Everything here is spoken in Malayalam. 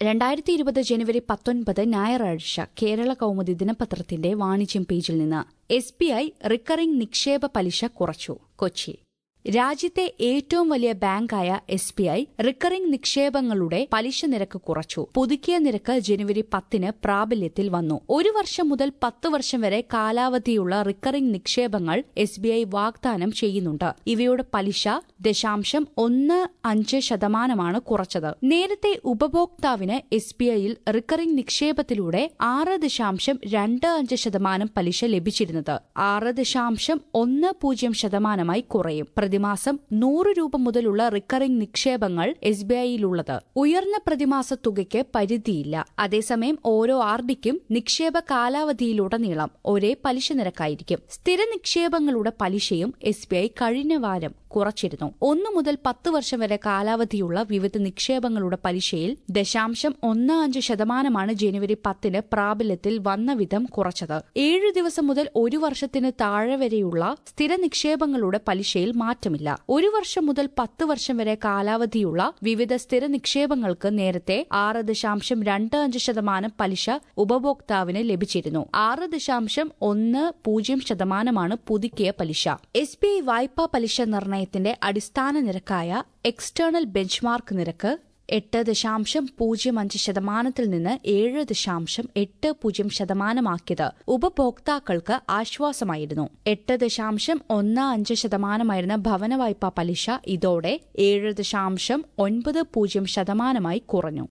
രണ്ടായിരത്തി ഇരുപത് ജനുവരി പത്തൊൻപത് ഞായറാഴ്ച കേരള കൗമുദി ദിനപത്രത്തിന്റെ വാണിജ്യം പേജിൽ നിന്ന് എസ് ബി ഐ റിക്കറിംഗ് നിക്ഷേപ പലിശ കുറച്ചു കൊച്ചി രാജ്യത്തെ ഏറ്റവും വലിയ ബാങ്കായ എസ് ബി ഐ റിക്കറിംഗ് നിക്ഷേപങ്ങളുടെ പലിശ നിരക്ക് കുറച്ചു പുതുക്കിയ നിരക്ക് ജനുവരി പത്തിന് പ്രാബല്യത്തിൽ വന്നു ഒരു വർഷം മുതൽ പത്ത് വർഷം വരെ കാലാവധിയുള്ള റിക്കറിംഗ് നിക്ഷേപങ്ങൾ എസ് ബി ഐ വാഗ്ദാനം ചെയ്യുന്നുണ്ട് ഇവയുടെ പലിശ ദശാംശം ഒന്ന് അഞ്ച് ശതമാനമാണ് കുറച്ചത് നേരത്തെ ഉപഭോക്താവിന് എസ് ബി ഐയിൽ റിക്കറിംഗ് നിക്ഷേപത്തിലൂടെ ആറ് ദശാംശം രണ്ട് അഞ്ച് ശതമാനം പലിശ ലഭിച്ചിരുന്നത് ആറ് ദശാംശം ഒന്ന് പൂജ്യം ശതമാനമായി കുറയും പ്രതിമാസം നൂറ് രൂപ മുതലുള്ള റിക്കറിംഗ് നിക്ഷേപങ്ങൾ എസ് ബി ഐയിലുള്ളത് ഉയർന്ന പ്രതിമാസ തുകയ്ക്ക് പരിധിയില്ല അതേസമയം ഓരോ ആർ ഡിക്കും നിക്ഷേപ കാലാവധിയിലുടനീളം ഒരേ പലിശ നിരക്കായിരിക്കും സ്ഥിര നിക്ഷേപങ്ങളുടെ പലിശയും എസ് ബി ഐ കഴിഞ്ഞ വാരം കുറച്ചിരുന്നു ഒന്നു മുതൽ പത്ത് വർഷം വരെ കാലാവധിയുള്ള വിവിധ നിക്ഷേപങ്ങളുടെ പലിശയിൽ ദശാംശം ഒന്ന് അഞ്ച് ശതമാനമാണ് ജനുവരി പത്തിന് പ്രാബല്യത്തിൽ വന്ന വിധം കുറച്ചത് ഏഴു ദിവസം മുതൽ ഒരു വർഷത്തിന് താഴെ വരെയുള്ള സ്ഥിര നിക്ഷേപങ്ങളുടെ പലിശയിൽ മാറ്റമില്ല ഒരു വർഷം മുതൽ പത്ത് വർഷം വരെ കാലാവധിയുള്ള വിവിധ സ്ഥിര നിക്ഷേപങ്ങൾക്ക് നേരത്തെ ആറ് ദശാംശം രണ്ട് അഞ്ച് ശതമാനം പലിശ ഉപഭോക്താവിന് ലഭിച്ചിരുന്നു ആറ് ദശാംശം ഒന്ന് പൂജ്യം ശതമാനമാണ് പുതുക്കിയ പലിശ എസ് ബി ഐ വായ്പാ പലിശ നിർണയത്തിന്റെ അടിസ്ഥാന നിരക്കായ എക്സ്റ്റേണൽ ബെഞ്ച്മാർക്ക് നിരക്ക് എട്ട് ദശാംശം പൂജ്യം അഞ്ച് ശതമാനത്തിൽ നിന്ന് ഏഴ് ദശാംശം എട്ട് പൂജ്യം ശതമാനമാക്കിയത് ഉപഭോക്താക്കൾക്ക് ആശ്വാസമായിരുന്നു എട്ട് ദശാംശം ഒന്ന് അഞ്ച് ശതമാനമായിരുന്ന ഭവന വായ്പാ പലിശ ഇതോടെ ഏഴ് ദശാംശം ഒൻപത് പൂജ്യം ശതമാനമായി കുറഞ്ഞു